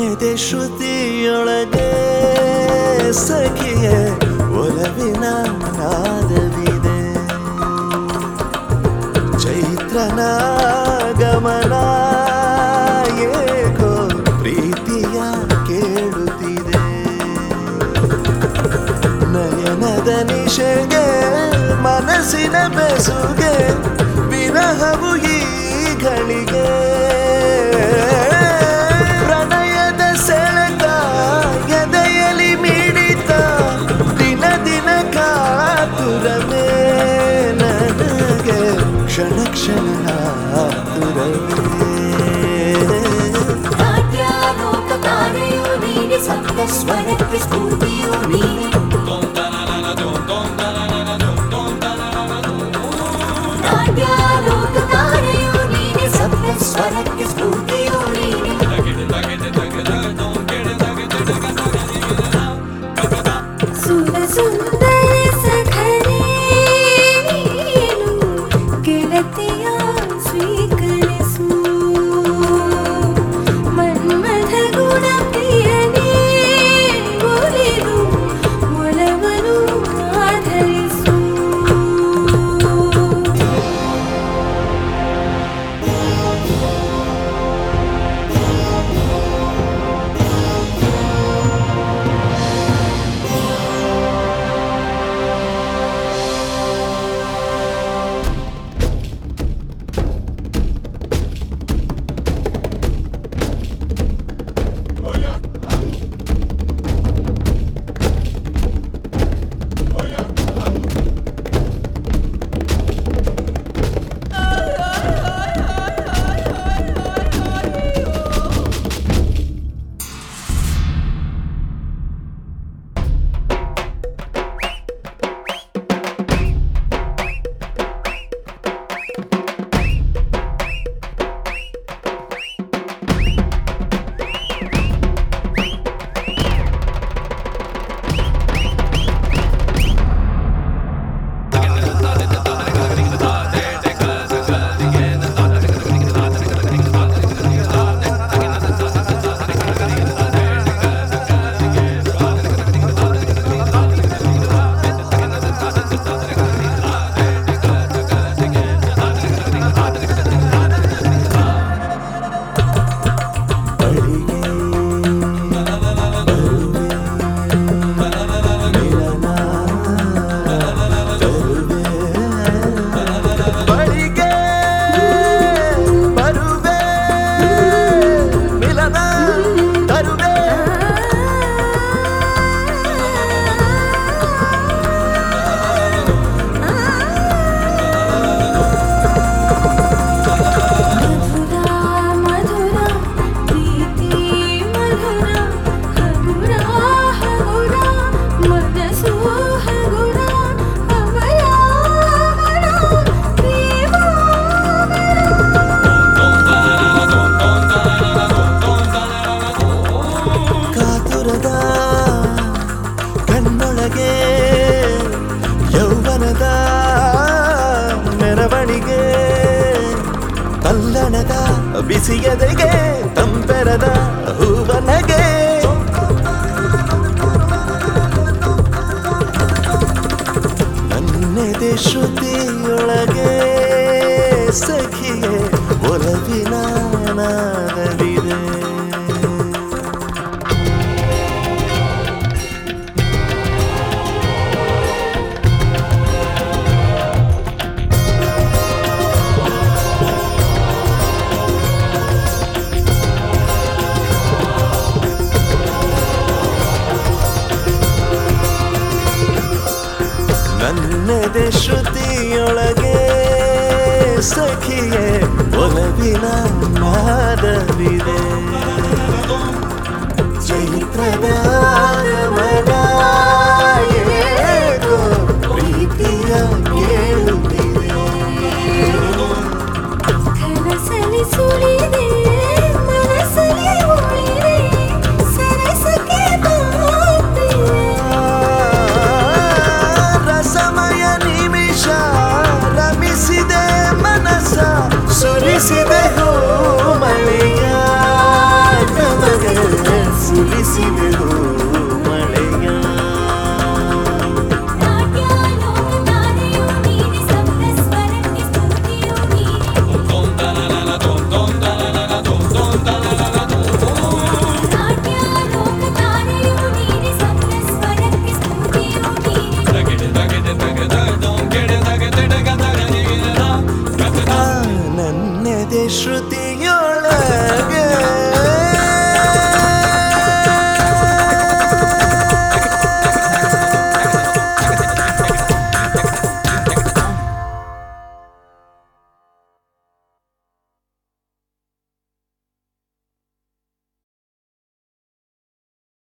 ನನ್ನೆದೆ ಶ್ರುತಿಯೊಳಗೆ ಸಖಿಯೇ ಒಲವಿನ ನಾದವಿದೆ ಚೈತ್ರನ ಗಮನ ಏಕೋ ಪ್ರೀತಿಯ ಕೇಳುತ್ತಿದೆ ನಯನದ ನಿಶೆಗೆ ಮನಸ್ಸಿನ ಬೆಸುಗೆ ವಿರಹವು ಈ ಗಳಿಗೆ ಪ್ರಣಯದ ಸೆಳೆತ ಎದೆಯಲಿ ಮಿಡಿತ ದಿನ ದಿನ ಕಾತುರವೇ ನನಗೆ ಕ್ಷಣ ಕ್ಷಣ ಆತುರವೇ ನಾಟ್ಯಾಲೋಕತಾರೆಯು ನೀನೆ ಸಪ್ತ ಸ್ವರಕ್ಕೆ ಸ್ಫೂರ್ತಿಯು ನೀನೆ ನಾಟ್ಯಾಲೋಕತಾರೆಯು ನೀನೆ ಸಪ್ತ ಸ್ವರಕ್ಕೆ ಸ್ಫೂರ್ತಿಯು ನೀನೆ ಸುರ ಸುಂದರ ಸಖರೇ ನೀನು ಗೆಳತಿಯ ಸ್ವೀಕರಿಸು ಮನ್ಮಥ ಗುಣ ಪ್ರಿಯನೇ ಒಲಿದು ಒಲವನು ಆಧರಿಸು ಬಳಿಗೆ ಬರುವೆ ಮಿಲನ ತರುವೆ ಮಧುರ ಮಧುರ ಪ್ರೀತಿ ಮಧುರ ಹಗುರ ಹಗುರ ಮನಸ್ಸು ಹಗುರ ಅವರ ಪ್ರೇಮ ಕಾತುರದ ಕಣ್ಣೊಳಗೆ ಯೌವನದ ಮೆರವಣಿಗೆ ತಲ್ಲಣದ ಬಿಸಿಯದೆಗೆ ತಂಪೆರದ ಹೂವನಗೆ ನನ್ನೆದೆ ಶ್ರುತಿಯೊಳಗೆ ಸಖಿಯೇ ಒಲವಿನ ನಾದವಿದೆ ನನ್ನದೆ ಶ್ರುತಿಯೊಳಗೆ ಸಖಿಯೇ ಒಲವಿನ ನಾದವಿದೆ ಚೈತ್ರದ ಆಗಮನ ಏಕೋ ಪ್ರೀತಿಯ ಕೇಳುತ್ತಿದೆ ಕನಸಲಿ ಸುಳಿದೆ ಮನಸ್ಸಲಿ ಉಳಿದೆ ಸರಸಕ್ಕೆ ಬಾತಿದೆ ರಸಮಯ ನಿಮಿಷ ರಮಿಸಿದೆ ಮನಸ್ಸ ಸುರಿಸಿದೆ ಹೋ ಮಳೆಯ ನಮಗೆ ಉಳಿಸಿದೆವು